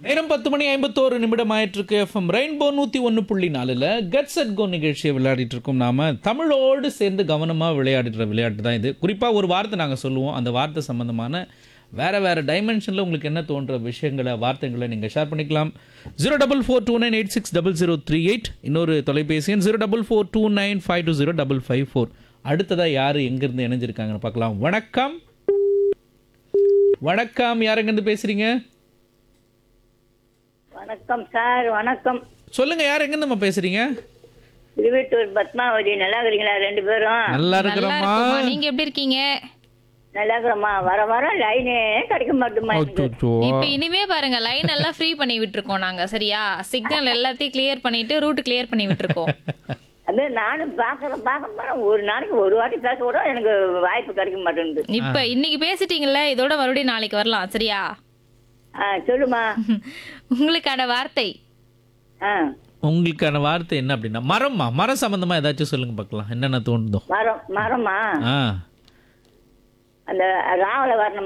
நேரம் பத்து மணி ஐம்பத்தோரு நிமிடம் ஆயிட்டிருக்கு எஃப்எம் ரெயின்போ நூற்றி ஒன்று புள்ளி நாலில் கட்ஸ் அட் கோ நிகழ்ச்சியை விளையாடிட்டு இருக்கோம் நாம தமிழோடு சேர்ந்து கவனமாக விளையாடுற விளையாட்டு தான் இது குறிப்பாக ஒரு வார்த்தை நாங்கள் சொல்லுவோம் அந்த வார்த்தை சம்பந்தமான வேற வேற டைமென்ஷனில் உங்களுக்கு என்ன தோன்ற விஷயங்களை வார்த்தைகளை நீங்கள் ஷேர் பண்ணிக்கலாம் zero double four two nine eight six double zero three eight இன்னொரு தொலைபேசி எண் zero double four two nine five two zero double five four அடுத்ததாக யார் எங்கேருந்து இணைஞ்சிருக்காங்கன்னு பார்க்கலாம் வணக்கம் வணக்கம் யார் எங்கேருந்து பேசுகிறீங்க வணக்கம் சார் வணக்கம் சொல்லுங்க யார் எங்க நம்ம பேசுறீங்க திருவெட்டூர் பத்மாவதி நல்லா இருக்கிறீங்களா ரெண்டு பேரும் நல்லா நல்லா இருக்கிறோமா இருக்குமா நீங்க எப்படி இருக்கீங்க நல்லா இருக்கிறோமா வர வர லைனே கிடைக்க மாட்டோமா எனக்கு அச்சோ. இப்ப இனிமே பாருங்க லைன் எல்லாம் ஃப்ரீ பண்ணி விட்டுருக்கோம் நாங்க சரியா சிக்னல் எல்லாத்தையும் கிளியர் பண்ணிட்டு ரூட் கிளியர் பண்ணி விட்டுருக்கோம் அது நானும் பாக்குறேன் பார்க்க போறேன் ஒரு நாளைக்கு ஒரு வாட்டி பேச கூட எனக்கு வாய்ப்பு கிடைக்க மாட்டேங்குது இப்ப இன்னைக்கு பேசிட்டீங்கல்ல இதோட மறுபடியும் நாளைக்கு வரலாம் சரியா ஆ சொல்லுமா உங்களுக்கான வார்த்தை ஆ உங்களுக்கான வார்த்தை என்ன அப்படின்னா மரம்மா மரம் சம்பந்தமா ஏதாச்சும் சொல்லுங்க பார்க்கலாம் என்னென்ன தோணுதோ மரம் மரமா ஆ அந்த ராவல வரணும்